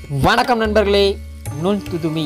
வணக்கம் நண்பர்களே நுண் துதுமி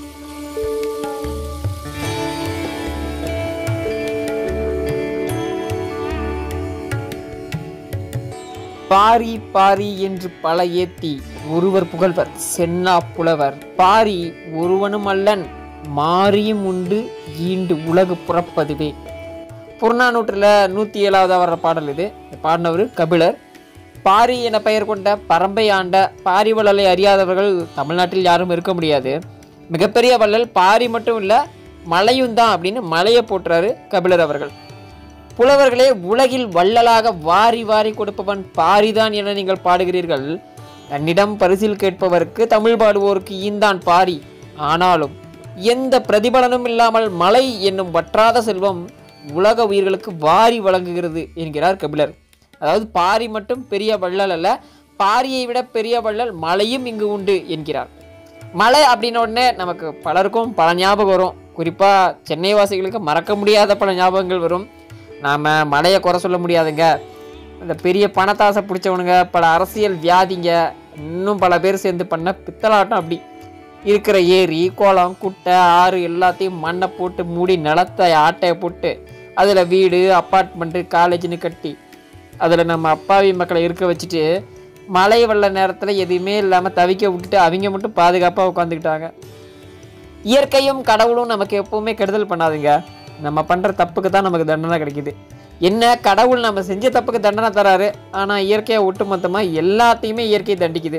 பாரி பாரி என்று பல ஏத்தி ஒருவர் புகழ்வர் சென்னா புலவர் பாரி ஒருவனும் அல்லன் மாரியும் உண்டு ஈண்டு உலகு புறப்பதுவே புறநானூற்றில் நூற்றி ஏழாவதாக வர்ற பாடல் இது இந்த பாடினவர் கபிலர் பாரி என பெயர் கொண்ட பரம்பை ஆண்ட பாரி வள்ளலை அறியாதவர்கள் தமிழ்நாட்டில் யாரும் இருக்க முடியாது மிகப்பெரிய வள்ளல் பாரி மட்டும் இல்லை மலையும் தான் அப்படின்னு மலையை போட்டுறாரு கபிலர் அவர்கள் புலவர்களே உலகில் வள்ளலாக வாரி வாரி கொடுப்பவன் பாரிதான் என நீங்கள் பாடுகிறீர்கள் தன்னிடம் பரிசில் கேட்பவருக்கு தமிழ் பாடுவோருக்கு ஈந்தான் பாரி ஆனாலும் எந்த பிரதிபலனும் இல்லாமல் மலை என்னும் வற்றாத செல்வம் உலக உயிர்களுக்கு வாரி வழங்குகிறது என்கிறார் கபிலர் அதாவது பாரி மட்டும் பெரிய வள்ளல் அல்ல பாரியை விட பெரிய வள்ளல் மலையும் இங்கு உண்டு என்கிறார் மலை அப்படின்ன உடனே நமக்கு பலருக்கும் பல ஞாபகம் வரும் குறிப்பாக சென்னை வாசிகளுக்கு மறக்க முடியாத பல ஞாபகங்கள் வரும் நாம் மலையை குறை சொல்ல முடியாதுங்க அந்த பெரிய பணத்தாசை பிடிச்சவனுங்க பல அரசியல் வியாதிங்க இன்னும் பல பேர் சேர்ந்து பண்ண பித்தலாட்டம் அப்படி இருக்கிற ஏரி குளம் குட்டை ஆறு எல்லாத்தையும் மண்ணை போட்டு மூடி நிலத்தை ஆட்டையை போட்டு அதில் வீடு அப்பார்ட்மெண்ட்டு காலேஜ்னு கட்டி அதில் நம்ம அப்பாவி மக்களை இருக்க வச்சுட்டு மழை வெள்ள நேரத்தில் எதுவுமே இல்லாமல் தவிக்க விட்டுட்டு அவங்க மட்டும் பாதுகாப்பாக உட்காந்துக்கிட்டாங்க இயற்கையும் கடவுளும் நமக்கு எப்பவுமே கெடுதல் பண்ணாதுங்க நம்ம பண்ணுற தப்புக்கு தான் நமக்கு தண்டனை கிடைக்குது என்ன கடவுள் நம்ம செஞ்ச தப்புக்கு தண்டனை தராரு ஆனால் இயற்கையை ஒட்டுமொத்தமாக எல்லாத்தையுமே இயற்கை தண்டிக்குது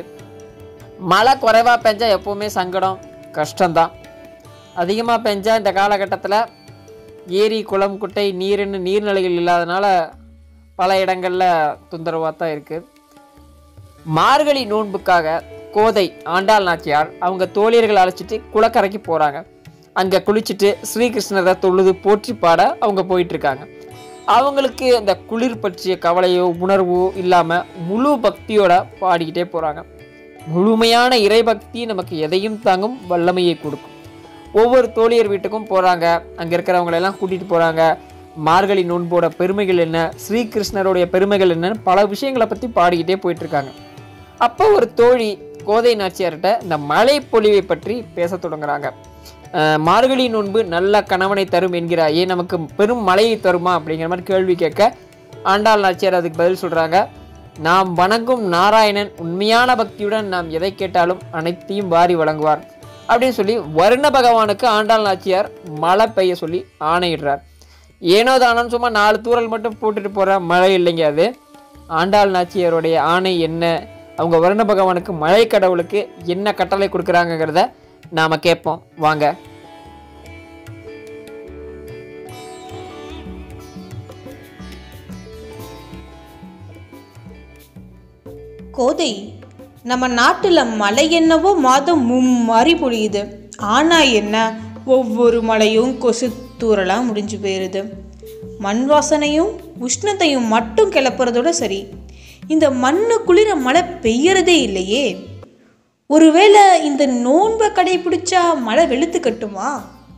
மழை குறைவாக பெஞ்சா எப்போவுமே சங்கடம் கஷ்டம்தான் அதிகமாக பெஞ்சா இந்த காலகட்டத்தில் ஏரி குளம் குட்டை நீருன்னு நீர்நிலைகள் இல்லாதனால பல இடங்களில் தொந்தரவாக தான் இருக்குது மார்கழி நோன்புக்காக கோதை ஆண்டாள் நாச்சியார் அவங்க தோழியர்கள் அழைச்சிட்டு குளக்கரைக்கு போகிறாங்க அங்கே குளிச்சுட்டு ஸ்ரீகிருஷ்ணரை தொழுது போற்றி பாட அவங்க போயிட்டுருக்காங்க அவங்களுக்கு அந்த குளிர் பற்றிய கவலையோ உணர்வோ இல்லாமல் முழு பக்தியோட பாடிக்கிட்டே போகிறாங்க முழுமையான இறைபக்தி நமக்கு எதையும் தாங்கும் வல்லமையை கொடுக்கும் ஒவ்வொரு தோழியர் வீட்டுக்கும் போகிறாங்க அங்கே இருக்கிறவங்களெல்லாம் கூட்டிகிட்டு போகிறாங்க மார்கழி நோன்போட பெருமைகள் என்ன ஸ்ரீகிருஷ்ணருடைய பெருமைகள் என்னன்னு பல விஷயங்களை பற்றி பாடிக்கிட்டே போயிட்டுருக்காங்க அப்போ ஒரு தோழி கோதை நாச்சியார்கிட்ட இந்த மழை பொழிவை பற்றி பேச தொடங்குறாங்க அஹ் மார்கழி நோன்பு நல்ல கணவனை தரும் என்கிறாயே நமக்கு பெரும் மழையை தருமா அப்படிங்கிற மாதிரி கேள்வி கேட்க ஆண்டாள் நாச்சியார் அதுக்கு பதில் சொல்கிறாங்க நாம் வணங்கும் நாராயணன் உண்மையான பக்தியுடன் நாம் எதை கேட்டாலும் அனைத்தையும் வாரி வழங்குவார் அப்படின்னு சொல்லி வருண பகவானுக்கு ஆண்டாள் நாச்சியார் மழை பெய்ய சொல்லி ஆணையிடுறார் ஏனோ தானோன்னு சும்மா நாலு தூறல் மட்டும் போட்டுட்டு போகிற மழை இல்லைங்க அது ஆண்டாள் நாச்சியாருடைய ஆணை என்ன அவங்க வருண பகவானுக்கு மழை கடவுளுக்கு என்ன கட்டளை கொடுக்குறாங்கங்கிறத நாம் கேட்போம் வாங்க கோதை நம்ம நாட்டில் மழை என்னவோ மாதம் மும்மாறி பொழியுது ஆனால் என்ன ஒவ்வொரு மழையும் கொசு தூரலாக முடிஞ்சு போயிடுது மண் வாசனையும் உஷ்ணத்தையும் மட்டும் கிளப்புறதோட சரி இந்த மண்ணு குளிர மழை பெய்யறதே இல்லையே ஒருவேளை இந்த நோன்பை கடைபிடிச்சா மழை வெளுத்து கட்டுமா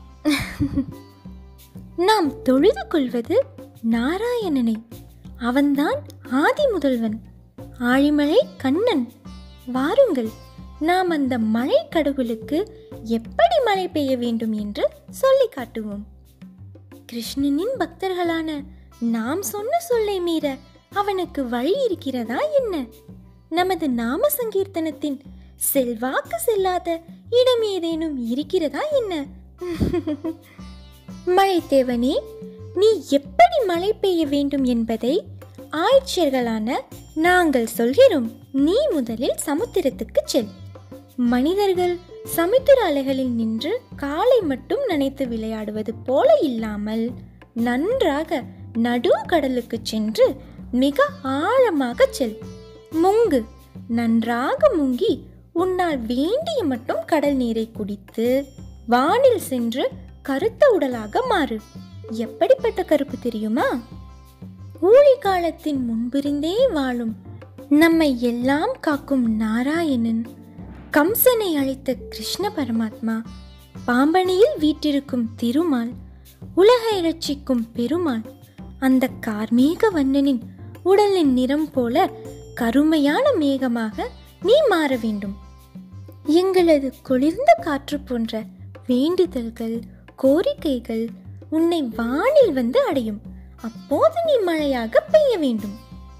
நாம் தொழுது கொள்வது நாராயணனை அவன்தான் ஆதி முதல்வன் ஆழிமழை கண்ணன் வாருங்கள் நாம் அந்த மழை கடவுளுக்கு எப்படி மழை பெய்ய வேண்டும் என்று சொல்லி காட்டுவோம் கிருஷ்ணனின் பக்தர்களான நாம் சொன்ன சொல்லை மீற அவனுக்கு வழி இருக்கிறதா என்ன நமது நாம சங்கீர்த்தனத்தின் செல்வாக்கு செல்லாத இடம் ஏதேனும் இருக்கிறதா என்ன மழைத்தேவனே நீ எப்படி மழை பெய்ய வேண்டும் என்பதை ஆய்ச்சியர்களான நாங்கள் சொல்கிறோம் நீ முதலில் சமுத்திரத்துக்கு செல் மனிதர்கள் சமுத்திர அலைகளில் நின்று காலை மட்டும் நனைத்து விளையாடுவது போல இல்லாமல் நன்றாக நடு கடலுக்கு சென்று மிக ஆழமாக செல் முங்கு நன்றாக முங்கி உன்னால் வேண்டிய மட்டும் கடல் நீரை குடித்து வானில் சென்று கருத்த உடலாக மாறு எப்படிப்பட்ட கருப்பு தெரியுமா ஊழி காலத்தின் முன்பிருந்தே வாழும் நம்மை எல்லாம் காக்கும் நாராயணன் கம்சனை அழைத்த கிருஷ்ண பரமாத்மா பாம்பனியில் வீற்றிருக்கும் திருமால் உலகை ரட்சிக்கும் பெருமாள் அந்த கார்மேக வண்ணனின் உடலின் நிறம் போல கருமையான மேகமாக நீ மாற வேண்டும் எங்களது குளிர்ந்த காற்று போன்ற வேண்டுதல்கள் கோரிக்கைகள் உன்னை வானில் வந்து அடையும் அப்போது நீ மழையாக பெய்ய வேண்டும்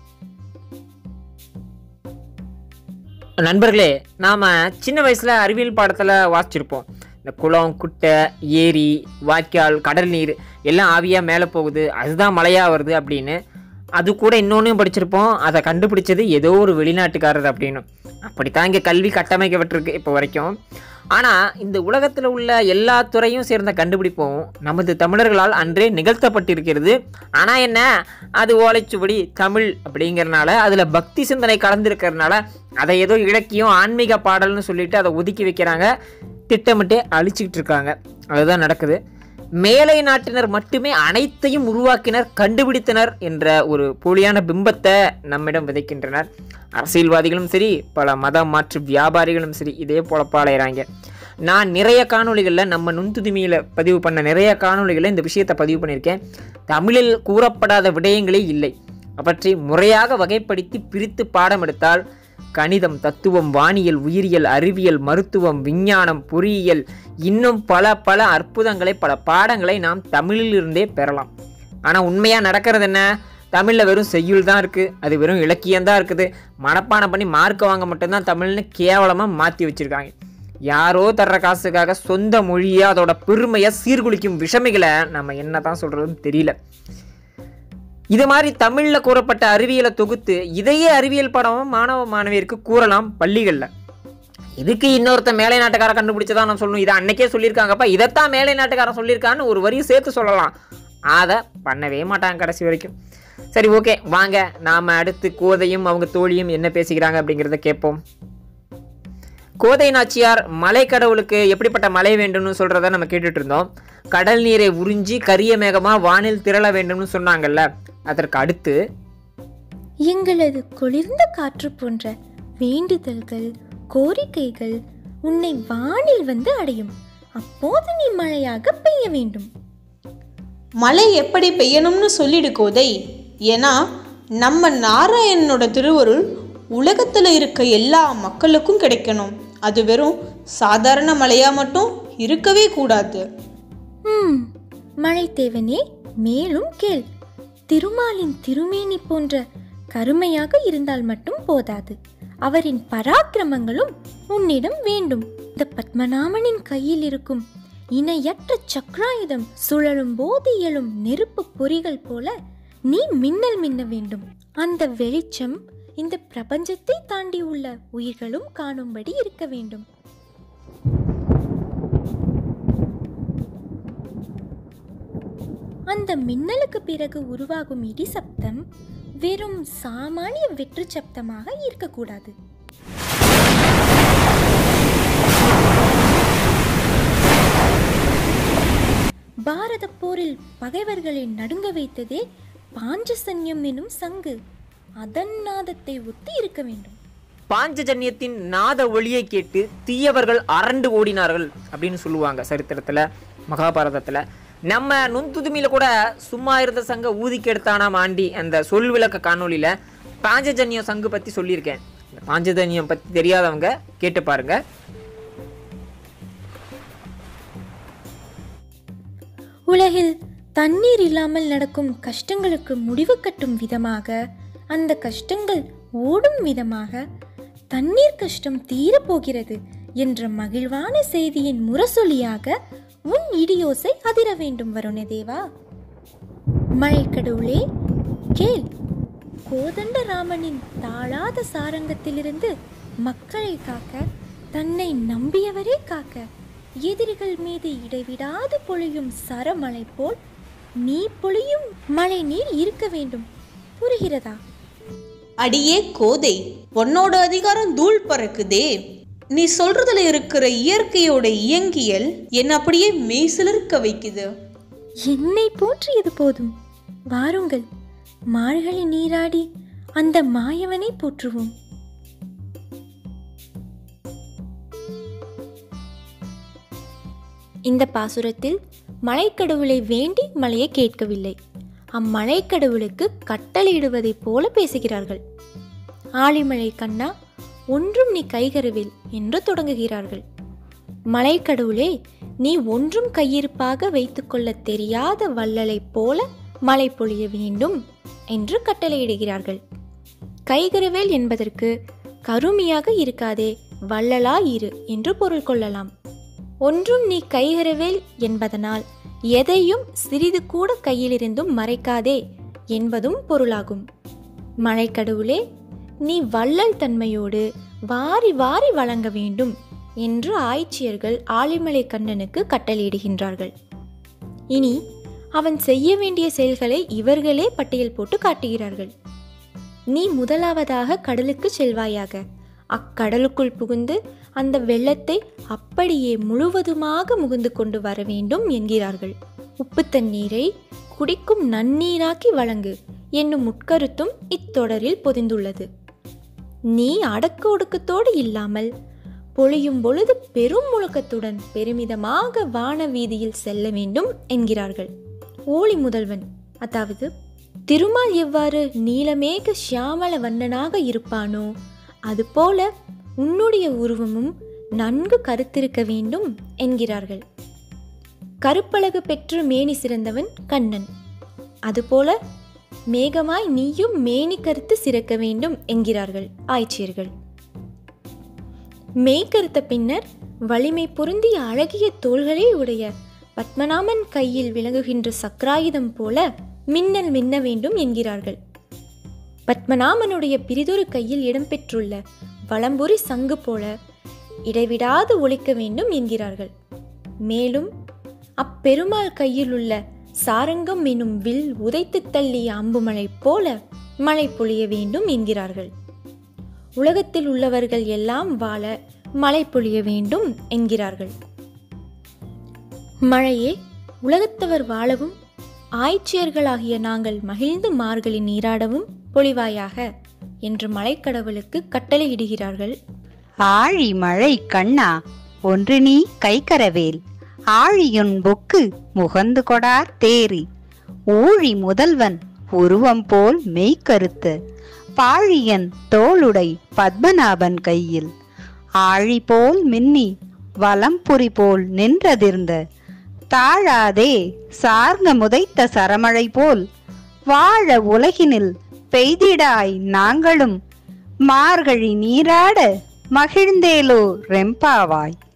நண்பர்களே நாம் சின்ன வயசில் அறிவியல் பாடத்தில் வாசிச்சிருப்போம் இந்த குளம் குட்டை ஏரி வாய்க்கால் கடல் நீர் எல்லாம் ஆவியாக மேலே போகுது அதுதான் மழையாக வருது அப்படின்னு அது கூட இன்னொன்றையும் படிச்சிருப்போம் அதை கண்டுபிடிச்சது ஏதோ ஒரு வெளிநாட்டுக்காரர் அப்படின்னு அப்படித்தான் இங்கே கல்வி கட்டமைக்கப்பட்டிருக்கு இப்போ வரைக்கும் ஆனால் இந்த உலகத்தில் உள்ள எல்லா துறையும் சேர்ந்த கண்டுபிடிப்பும் நமது தமிழர்களால் அன்றே நிகழ்த்தப்பட்டிருக்கிறது ஆனால் என்ன அது ஓலைச்சுவடி தமிழ் அப்படிங்கிறனால அதில் பக்தி சிந்தனை கலந்துருக்கிறதுனால அதை ஏதோ இலக்கியம் ஆன்மீக பாடல்னு சொல்லிட்டு அதை ஒதுக்கி வைக்கிறாங்க திட்டமிட்டே அழிச்சிக்கிட்டு இருக்காங்க அதுதான் நடக்குது மேலை நாட்டினர் மட்டுமே அனைத்தையும் உருவாக்கினர் கண்டுபிடித்தனர் என்ற ஒரு போலியான பிம்பத்தை நம்மிடம் விதைக்கின்றனர் அரசியல்வாதிகளும் சரி பல மதம் மாற்று வியாபாரிகளும் சரி இதே போல பாளையறாங்க நான் நிறைய காணொளிகளில் நம்ம நுண்துதுமியில் பதிவு பண்ண நிறைய காணொளிகளில் இந்த விஷயத்தை பதிவு பண்ணியிருக்கேன் தமிழில் கூறப்படாத விடயங்களே இல்லை அவற்றை முறையாக வகைப்படுத்தி பிரித்து பாடம் எடுத்தால் கணிதம் தத்துவம் வானியல் உயிரியல் அறிவியல் மருத்துவம் விஞ்ஞானம் பொறியியல் இன்னும் பல பல அற்புதங்களை பல பாடங்களை நாம் தமிழிலிருந்தே பெறலாம் ஆனால் உண்மையாக நடக்கிறது என்ன தமிழில் வெறும் செய்யுள் தான் இருக்குது அது வெறும் இலக்கியம் தான் இருக்குது மனப்பாடம் பண்ணி மார்க் வாங்க மட்டும்தான் தமிழ்னு கேவலமாக மாற்றி வச்சுருக்காங்க யாரோ தர்ற காசுக்காக சொந்த மொழியை அதோட பெருமையை சீர்குலைக்கும் விஷமிகளை நம்ம என்ன தான் சொல்கிறதுன்னு தெரியல இது மாதிரி தமிழில் கூறப்பட்ட அறிவியலை தொகுத்து இதையே அறிவியல் படமும் மாணவ மாணவியருக்கு கூறலாம் பள்ளிகளில் இதுக்கு இன்னொருத்தன் மேலை நாட்டுக்காரன் கண்டுபிடிச்சதா நான் சொல்லணும் இதை அன்னைக்கே சொல்லியிருக்காங்கப்பா இதைத்தான் மேலை நாட்டுக்காரன் சொல்லியிருக்கான்னு ஒரு வரியும் சேர்த்து சொல்லலாம் அதை பண்ணவே மாட்டாங்க கடைசி வரைக்கும் சரி ஓகே வாங்க நாம் அடுத்து கோதையும் அவங்க தோழியும் என்ன பேசிக்கிறாங்க அப்படிங்கிறத கேட்போம் கோதை நாச்சியார் மலை கடவுளுக்கு எப்படிப்பட்ட மழை வேண்டும்னு சொல்கிறத நம்ம கேட்டுட்டு இருந்தோம் கடல் நீரை உறிஞ்சி கரிய மேகமாக வானில் திரள வேண்டும்னு சொன்னாங்கல்ல அதற்கு அடுத்து எங்களது குளிர்ந்த காற்று போன்ற வேண்டுதல்கள் கோரிக்கைகள் உன்னை வானில் வந்து அடையும் அப்போது நீ மழையாக பெய்ய வேண்டும் மழை எப்படி பெய்யணும்னு சொல்லிடு கோதை ஏன்னா நம்ம நாராயணனோட திருவருள் உலகத்தில் இருக்க எல்லா மக்களுக்கும் கிடைக்கணும் அது வெறும் சாதாரண மழையா மட்டும் இருக்கவே கூடாது ம் மழைத்தேவனே மேலும் கேள் திருமாலின் திருமேனி போன்ற கருமையாக இருந்தால் மட்டும் போதாது அவரின் பராக்கிரமங்களும் உன்னிடம் வேண்டும் இந்த பத்மநாமனின் கையில் இருக்கும் இணையற்ற சக்ராயுதம் சுழலும் போது எழும் நெருப்பு பொறிகள் போல நீ மின்னல் மின்ன வேண்டும் அந்த வெளிச்சம் இந்த பிரபஞ்சத்தை தாண்டி உள்ள உயிர்களும் காணும்படி இருக்க வேண்டும் அந்த மின்னலுக்கு பிறகு உருவாகும் இடி சப்தம் வெறும் சாமானிய வெற்று சப்தமாக இருக்கக்கூடாது பாரத போரில் பகைவர்களை நடுங்க வைத்ததே பாஞ்சசன்யம் எனும் சங்கு அதன் நாதத்தை ஒத்து இருக்க வேண்டும் பாஞ்சஜன்யத்தின் நாத ஒளியை கேட்டு தீயவர்கள் அரண்டு ஓடினார்கள் அப்படின்னு சொல்லுவாங்க சரித்திரத்தில் மகாபாரதத்தில் நம்ம நுண்துதுமியில் கூட சும்மா இருந்த சங்க ஊதிக்கு எடுத்தானாம் ஆண்டி அந்த சொல் விளக்க காணொளியில் பாஞ்சஜன்யம் சங்கு பற்றி சொல்லியிருக்கேன் இந்த பாஞ்சஜன்யம் பற்றி தெரியாதவங்க கேட்டு பாருங்க உலகில் தண்ணீர் இல்லாமல் நடக்கும் கஷ்டங்களுக்கு முடிவு கட்டும் விதமாக அந்த கஷ்டங்கள் ஓடும் விதமாக தண்ணீர் கஷ்டம் தீரப்போகிறது என்ற மகிழ்வான செய்தியின் முரசொலியாக உன் இடியோசை அதிர வேண்டும் வருணதேவா மழைக்கடவுளே கேள் கோதண்டராமனின் தாழாத சாரங்கத்திலிருந்து மக்களை காக்க தன்னை நம்பியவரே காக்க எதிரிகள் மீது இடைவிடாது பொழியும் சரமழை போல் நீ பொழியும் மழை நீர் இருக்க வேண்டும் புரிகிறதா அடியே கோதை உன்னோட அதிகாரம் தூள் பறக்குதே நீ சொல்றதுல இருக்கிற இயற்கையோட இயங்கியல் என்ன அப்படியே மெய்சிலிருக்க வைக்குது என்னை போற்றியது போதும் வாருங்கள் மார்கழி நீராடி அந்த மாயவனை போற்றுவோம் இந்த பாசுரத்தில் மலைக்கடவுளை வேண்டி மழையை கேட்கவில்லை அம்மலைக்கடவுளுக்கு கட்டளையிடுவதைப் போல பேசுகிறார்கள் ஆழிமலை கண்ணா ஒன்றும் நீ கைகருவில் என்று தொடங்குகிறார்கள் மலைக்கடவுளே நீ ஒன்றும் கையிருப்பாக வைத்துக்கொள்ள தெரியாத வள்ளலைப் போல மழை பொழிய வேண்டும் என்று கட்டளையிடுகிறார்கள் கைகருவேல் என்பதற்கு கருமையாக இருக்காதே வள்ளலா இரு என்று பொருள் கொள்ளலாம் ஒன்றும் நீ கைகரவேல் என்பதனால் எதையும் சிறிது கூட கையிலிருந்தும் மறைக்காதே என்பதும் பொருளாகும் மழைக்கடவுளே நீ வள்ளல் தன்மையோடு வாரி வாரி வழங்க வேண்டும் என்று ஆய்ச்சியர்கள் ஆலிமலை கண்ணனுக்கு கட்டளையிடுகின்றார்கள் இனி அவன் செய்ய வேண்டிய செயல்களை இவர்களே பட்டியல் போட்டு காட்டுகிறார்கள் நீ முதலாவதாக கடலுக்கு செல்வாயாக அக்கடலுக்குள் புகுந்து அந்த வெள்ளத்தை அப்படியே முழுவதுமாக முகுந்து கொண்டு வர வேண்டும் என்கிறார்கள் உப்பு தண்ணீரை குடிக்கும் நன்னீராக்கி வழங்கு என்னும் உட்கருத்தும் இத்தொடரில் பொதிந்துள்ளது நீ அடக்க ஒடுக்கத்தோடு இல்லாமல் பொழியும் பொழுது பெரும் முழக்கத்துடன் பெருமிதமாக வான வீதியில் செல்ல வேண்டும் என்கிறார்கள் ஓலி முதல்வன் அதாவது திருமால் எவ்வாறு நீலமேக சியாமள வண்ணனாக இருப்பானோ அதுபோல உன்னுடைய உருவமும் நன்கு கருத்திருக்க வேண்டும் என்கிறார்கள் கருப்பழகு பெற்று மேனி சிறந்தவன் கண்ணன் அதுபோல மேகமாய் நீயும் மேனி கருத்து சிறக்க வேண்டும் என்கிறார்கள் ஆய்ச்சியர்கள் மேய்கருத்த பின்னர் வலிமை பொருந்திய அழகிய தோள்களே உடைய பத்மநாமன் கையில் விளங்குகின்ற சக்ராயுதம் போல மின்னல் மின்ன வேண்டும் என்கிறார்கள் பத்மநாமனுடைய பிரிதொரு கையில் இடம்பெற்றுள்ள வலம்புரி சங்கு போல இடைவிடாது ஒலிக்க வேண்டும் என்கிறார்கள் மேலும் அப்பெருமாள் கையில் உள்ள சாரங்கம் எனும் வில் உதைத்து தள்ளிய அம்புமழை போல மழை பொழிய வேண்டும் என்கிறார்கள் உலகத்தில் உள்ளவர்கள் எல்லாம் வாழ மழை பொழிய வேண்டும் என்கிறார்கள் மழையே உலகத்தவர் வாழவும் ஆய்ச்சியர்களாகிய நாங்கள் மகிழ்ந்து மார்கழி நீராடவும் பொழிவாயாக என்று மலைக்கடவுளுக்கு கட்டளையிடுகிறார்கள் ஆழி மழை கண்ணா ஒன்று நீ கைக்கரவேல் ஆழியுன் பொக்கு முகந்து கொடார் தேரி ஊழி முதல்வன் உருவம் போல் மெய்க்கருத்து பாழியன் தோளுடை பத்மநாபன் கையில் ஆழி போல் மின்னி வலம்புரி போல் நின்றதிர்ந்த தாழாதே சார்ந்த முதைத்த சரமழை போல் வாழ உலகினில் பெய்திடாய் நாங்களும் மார்கழி நீராட மகிழ்ந்தேலோ ரெம்பாவாய்